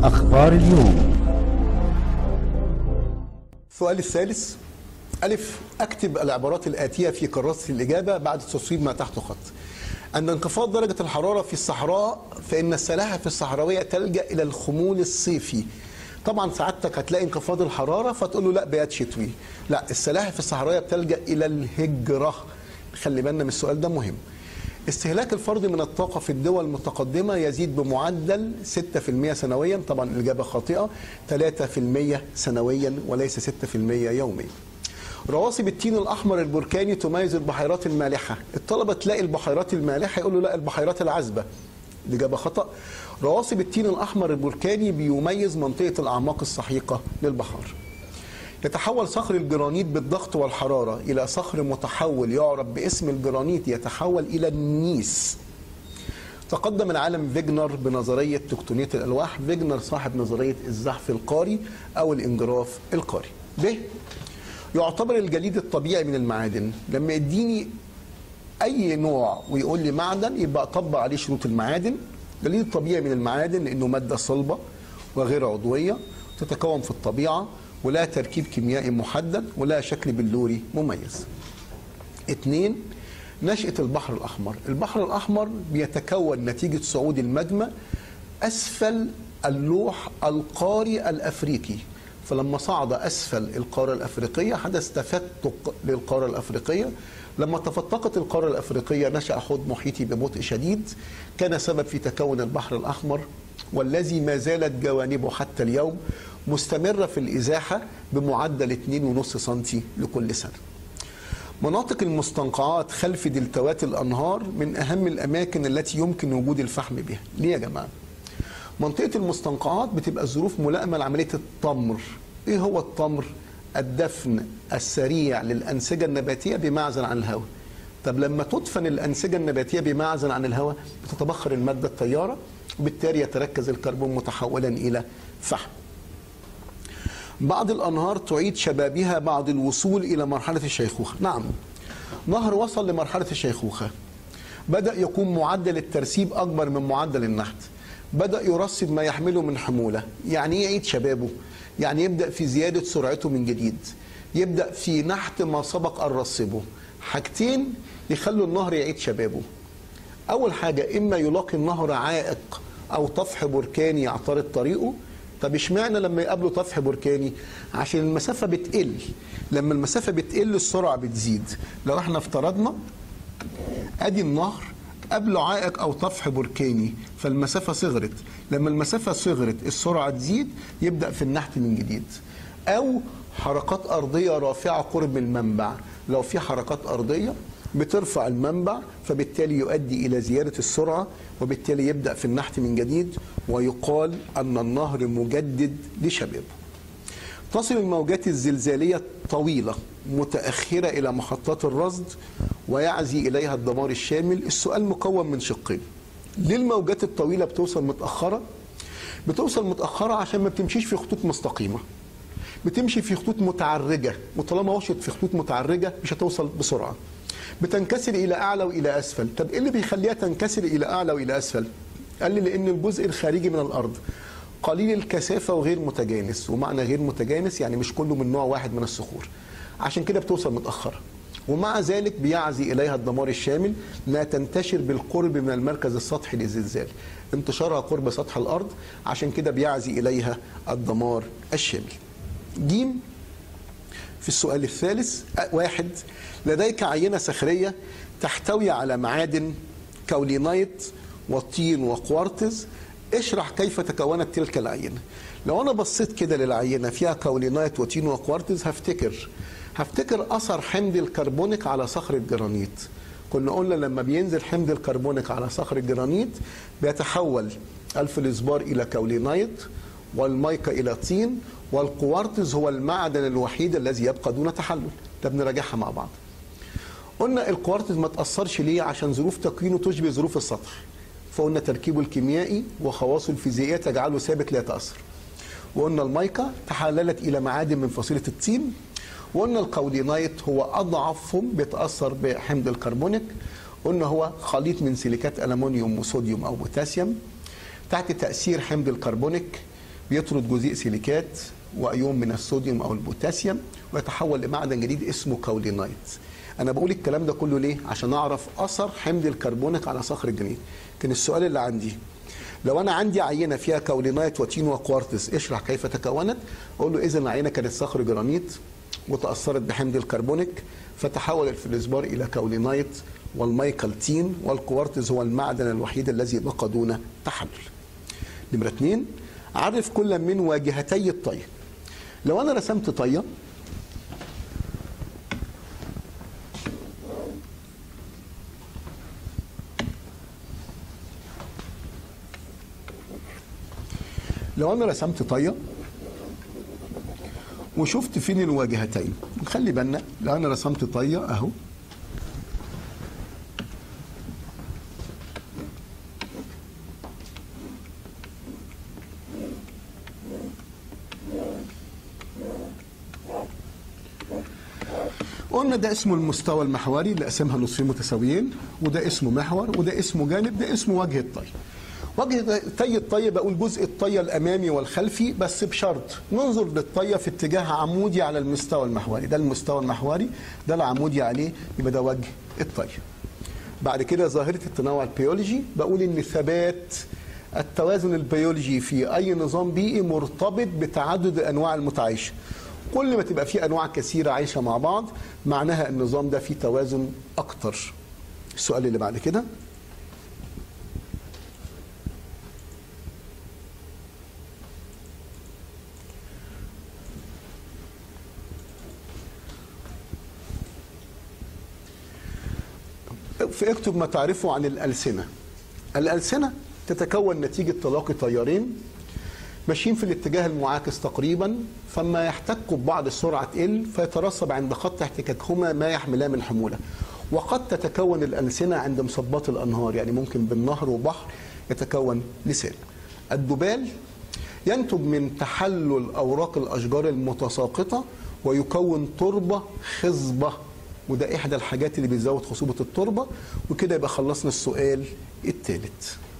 أخبار اليوم السؤال الثالث ألف أكتب العبارات الآتية في كراسة الإجابة بعد تصويب ما تحت خط عند انخفاض درجة الحرارة في الصحراء فإن السلاحف الصحراوية تلجأ إلى الخمول الصيفي طبعا سعادتك هتلاقي انخفاض الحرارة فتقول له لا بيات شتوي لا السلاحف الصحراوية بتلجأ إلى الهجرة خلي بالنا من السؤال ده مهم استهلاك الفرد من الطاقة في الدول المتقدمة يزيد بمعدل 6% سنويا طبعا الإجابة خاطئة 3% سنويا وليس 6% يوميا رواسب التين الأحمر البركاني تميز البحيرات المالحة الطلبة تلاقي البحيرات المالحة يقولوا لا البحيرات العذبة الإجابة خطأ رواسب التين الأحمر البركاني بيميز منطقة الأعماق السحيقة للبحار يتحول صخر الجرانيت بالضغط والحرارة إلى صخر متحول يعرف باسم الجرانيت يتحول إلى النيس تقدم العالم فيجنر بنظرية تكتونية الألواح فيجنر صاحب نظرية الزحف القاري أو الانجراف القاري ب يعتبر الجليد الطبيعي من المعادن لما يديني أي نوع ويقول لي معدن يبقى أطبق عليه شروط المعادن الجليد الطبيعي من المعادن لأنه مادة صلبة وغير عضوية تتكون في الطبيعة ولا تركيب كيميائي محدد ولا شكل بلوري مميز اثنين نشأة البحر الأحمر البحر الأحمر بيتكون نتيجة صعود المجمى أسفل اللوح القاري الأفريقي فلما صعد أسفل القارة الأفريقية حدث تفتق للقارة الأفريقية لما تفتقت القارة الأفريقية نشأ حوض محيطي ببطء شديد كان سبب في تكون البحر الأحمر والذي ما زالت جوانبه حتى اليوم مستمرة في الإزاحة بمعدل 2.5 سنتي لكل سنة مناطق المستنقعات خلف دلتوات الأنهار من أهم الأماكن التي يمكن وجود الفحم بها ليه يا جماعة؟ منطقة المستنقعات بتبقى الظروف ملائمة لعملية التمر إيه هو التمر؟ الدفن السريع للأنسجة النباتية بمعزل عن الهواء طب لما تدفن الأنسجة النباتية بمعزل عن الهواء بتتبخر المادة الطيارة وبالتالي يتركز الكربون متحولا إلى فحم بعض الأنهار تعيد شبابها بعد الوصول إلى مرحلة الشيخوخة نعم نهر وصل لمرحلة الشيخوخة بدأ يكون معدل الترسيب أكبر من معدل النحت بدأ يرصد ما يحمله من حمولة يعني إيه يعيد شبابه يعني يبدأ في زيادة سرعته من جديد يبدأ في نحت ما سبق أن رصبه حاجتين يخلوا النهر يعيد شبابه أول حاجة إما يلاقي النهر عائق أو طفح بركاني يعترض طريقه طب اشمعنى لما يقابله طفح بركاني عشان المسافة بتقل لما المسافة بتقل السرعة بتزيد لو احنا افترضنا ادي النهر قبله عائق او طفح بركاني فالمسافة صغرت لما المسافة صغرت السرعة تزيد يبدأ في النحت من جديد او حركات أرضية رافعة قرب المنبع لو في حركات أرضية بترفع المنبع فبالتالي يؤدي إلى زيادة السرعة وبالتالي يبدأ في النحت من جديد ويقال أن النهر مجدد لشبابه تصل الموجات الزلزالية الطويلة متأخرة إلى محطات الرصد ويعزي إليها الدمار الشامل السؤال مكون من شقين ليه الموجات الطويلة بتوصل متأخرة؟ بتوصل متأخرة عشان ما بتمشيش في خطوط مستقيمة بتمشي في خطوط متعرجة وطالما مشيت في خطوط متعرجة مش هتوصل بسرعة بتنكسر الى اعلى والى اسفل طب ايه اللي بيخليها تنكسر الى اعلى والى اسفل قال لي لان الجزء الخارجي من الارض قليل الكثافه وغير متجانس ومعنى غير متجانس يعني مش كله من نوع واحد من الصخور عشان كده بتوصل متاخره ومع ذلك بيعزي اليها الدمار الشامل انها تنتشر بالقرب من المركز السطحي للزلزال انتشارها قرب سطح الارض عشان كده بيعزي اليها الدمار الشامل جيم في السؤال الثالث واحد لديك عينة صخرية تحتوي على معادن كولينايت وطين وكوارتز اشرح كيف تكونت تلك العينة لو أنا بصيت كده للعينة فيها كولينايت وطين وكوارتز هفتكر هفتكر أثر حمض الكربونيك على صخر الجرانيت كنا قلنا لما بينزل حمض الكربونيك على صخر الجرانيت بيتحول الفلزبار إلى كولينايت والمايكا إلى طين والكوارتز هو المعدن الوحيد الذي يبقى دون تحلل طب نراجعها مع بعض قلنا الكوارتز ما تأثرش ليه عشان ظروف تكوينه تشبه ظروف السطح فقلنا تركيبه الكيميائي وخواصه الفيزيائية تجعله ثابت لا يتأثر وقلنا المايكا تحللت إلى معادن من فصيلة الطين وقلنا الكولينايت هو أضعفهم بيتأثر بحمض الكربونيك قلنا هو خليط من سيليكات ألمنيوم وصوديوم أو بوتاسيوم تحت تأثير حمض الكربونيك بيطرد جزيء سيليكات وايون من الصوديوم او البوتاسيوم ويتحول لمعدن جديد اسمه كاولينايت انا بقول الكلام ده كله ليه عشان اعرف اثر حمض الكربونيك على صخر الجليد كان السؤال اللي عندي لو انا عندي عينه فيها كاولينايت وتين وكوارتز اشرح كيف تكونت اقول له اذا العينه كانت صخر جرانيت وتاثرت بحمض الكربونيك فتحول الفلزبار الى كاولينايت والمايكل تين والكوارتز هو المعدن الوحيد الذي بقى دون تحلل نمرة اتنين عرف كل من واجهتي الطي لو انا رسمت طيه لو انا رسمت طيه وشفت فين الواجهتين خلي بالنا لو انا رسمت طيه اهو قلنا ده اسمه المستوى المحوري اللي قسمها نصفين متساويين وده اسمه محور وده اسمه جانب ده اسمه وجه الطي وجه طي الطي بقول جزء الطيه الامامي والخلفي بس بشرط ننظر للطيه في اتجاه عمودي على المستوى المحوري ده المستوى المحوري ده العمودي عليه يبقى ده وجه الطي بعد كده ظاهره التنوع البيولوجي بقول ان ثبات التوازن البيولوجي في اي نظام بيئي مرتبط بتعدد انواع المتعايشه كل ما تبقى في انواع كثيره عايشه مع بعض معناها النظام ده فيه توازن اكتر السؤال اللي بعد كده في اكتب ما تعرفه عن الألسنة الألسنة تتكون نتيجة تلاقي تيارين ماشيين في الاتجاه المعاكس تقريبا فما يحتكوا ببعض السرعة تقل فيترسب عند خط احتكاكهما ما يحملان من حمولة وقد تتكون الألسنة عند مصبات الأنهار يعني ممكن بالنهر وبحر يتكون لسان الدبال ينتج من تحلل أوراق الأشجار المتساقطة ويكون تربة خصبة وده إحدى الحاجات اللي بتزود خصوبة التربة وكده يبقى خلصنا السؤال الثالث